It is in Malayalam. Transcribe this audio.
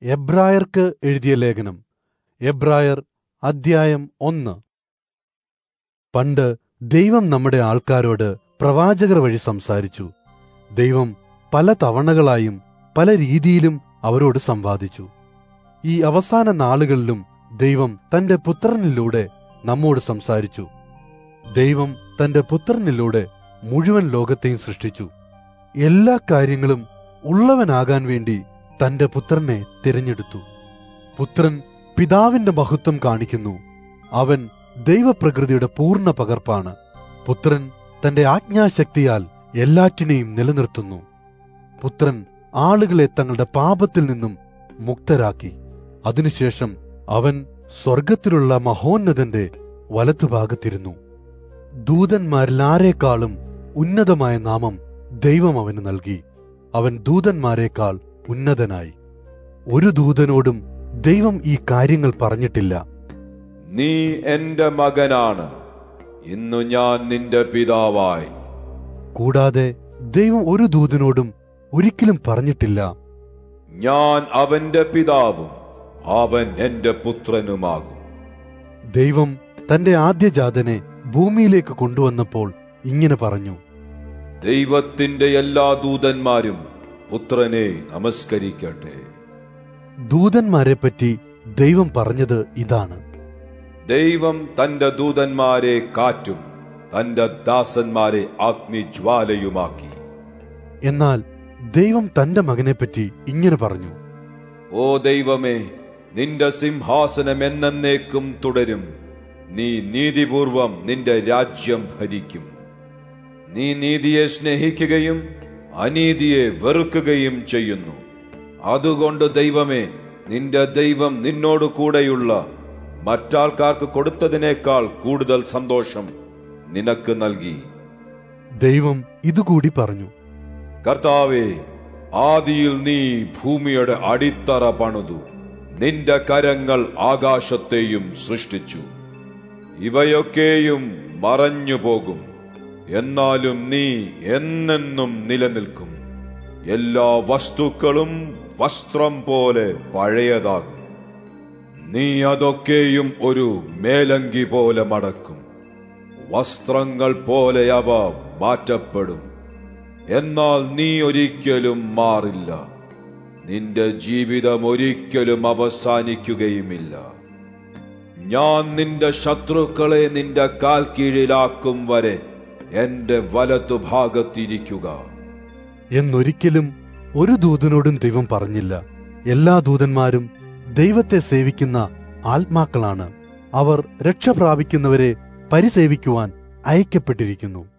എബ്രായർക്ക് എഴുതിയ ലേഖനം എബ്രായർ അദ്ധ്യായം ഒന്ന് പണ്ട് ദൈവം നമ്മുടെ ആൾക്കാരോട് പ്രവാചകർ വഴി സംസാരിച്ചു ദൈവം പല തവണകളായും പല രീതിയിലും അവരോട് സംവാദിച്ചു ഈ അവസാന നാളുകളിലും ദൈവം തന്റെ പുത്രനിലൂടെ നമ്മോട് സംസാരിച്ചു ദൈവം തന്റെ പുത്രനിലൂടെ മുഴുവൻ ലോകത്തെയും സൃഷ്ടിച്ചു എല്ലാ കാര്യങ്ങളും ഉള്ളവനാകാൻ വേണ്ടി തന്റെ പുത്രനെ തിരഞ്ഞെടുത്തു പുത്രൻ പിതാവിന്റെ മഹത്വം കാണിക്കുന്നു അവൻ ദൈവപ്രകൃതിയുടെ പൂർണ്ണ പകർപ്പാണ് പുത്രൻ തന്റെ ആജ്ഞാശക്തിയാൽ എല്ലാറ്റിനെയും നിലനിർത്തുന്നു പുത്രൻ ആളുകളെ തങ്ങളുടെ പാപത്തിൽ നിന്നും മുക്തരാക്കി അതിനുശേഷം അവൻ സ്വർഗത്തിലുള്ള മഹോന്നതന്റെ വലത്തുഭാഗത്തിരുന്നു ദൂതന്മാരിൽ ആരെക്കാളും ഉന്നതമായ നാമം ദൈവം അവന് നൽകി അവൻ ദൂതന്മാരെക്കാൾ ഉന്നതനായി ഒരു ദൂതനോടും ദൈവം ഈ കാര്യങ്ങൾ പറഞ്ഞിട്ടില്ല നീ എന്റെ മകനാണ് ഇന്നു ഞാൻ നിന്റെ പിതാവായി കൂടാതെ ദൈവം ഒരു ദൂതനോടും ഒരിക്കലും പറഞ്ഞിട്ടില്ല ഞാൻ അവന്റെ പിതാവും അവൻ എന്റെ പുത്രനുമാകും ദൈവം തന്റെ ആദ്യജാതനെ ഭൂമിയിലേക്ക് കൊണ്ടുവന്നപ്പോൾ ഇങ്ങനെ പറഞ്ഞു ദൈവത്തിന്റെ എല്ലാ ദൂതന്മാരും പുത്രനെ നമസ്കരിക്കട്ടെ ദൂതന്മാരെ പറ്റി ദൈവം പറഞ്ഞത് ഇതാണ് ദൈവം തന്റെ ദൂതന്മാരെ കാറ്റും തന്റെ ദാസന്മാരെ അഗ്നിജ്വാലയുമാക്കി എന്നാൽ ദൈവം തന്റെ മകനെപ്പറ്റി ഇങ്ങനെ പറഞ്ഞു ഓ ദൈവമേ നിന്റെ സിംഹാസനം എന്നേക്കും തുടരും നീ നീതിപൂർവം നിന്റെ രാജ്യം ഭരിക്കും നീ നീതിയെ സ്നേഹിക്കുകയും അനീതിയെ വെറുക്കുകയും ചെയ്യുന്നു അതുകൊണ്ട് ദൈവമേ നിന്റെ ദൈവം നിന്നോട് കൂടെയുള്ള മറ്റാൾക്കാർക്ക് കൊടുത്തതിനേക്കാൾ കൂടുതൽ സന്തോഷം നിനക്ക് നൽകി ദൈവം ഇതുകൂടി പറഞ്ഞു കർത്താവേ ആദിയിൽ നീ ഭൂമിയുടെ അടിത്തറ പണിതു നിന്റെ കരങ്ങൾ ആകാശത്തെയും സൃഷ്ടിച്ചു ഇവയൊക്കെയും മറഞ്ഞു പോകും എന്നാലും നീ എന്നെന്നും നിലനിൽക്കും എല്ലാ വസ്തുക്കളും വസ്ത്രം പോലെ പഴയതാകും നീ അതൊക്കെയും ഒരു മേലങ്കി പോലെ മടക്കും വസ്ത്രങ്ങൾ പോലെ അവ മാറ്റപ്പെടും എന്നാൽ നീ ഒരിക്കലും മാറില്ല നിന്റെ ജീവിതം ഒരിക്കലും അവസാനിക്കുകയുമില്ല ഞാൻ നിന്റെ ശത്രുക്കളെ നിന്റെ കാൽ കീഴിലാക്കും വരെ എന്റെ വലത്തുഭാഗത്തിരിക്കുക എന്നൊരിക്കലും ഒരു ദൂതനോടും ദൈവം പറഞ്ഞില്ല എല്ലാ ദൂതന്മാരും ദൈവത്തെ സേവിക്കുന്ന ആത്മാക്കളാണ് അവർ രക്ഷ പ്രാപിക്കുന്നവരെ പരിസേവിക്കുവാൻ അയക്കപ്പെട്ടിരിക്കുന്നു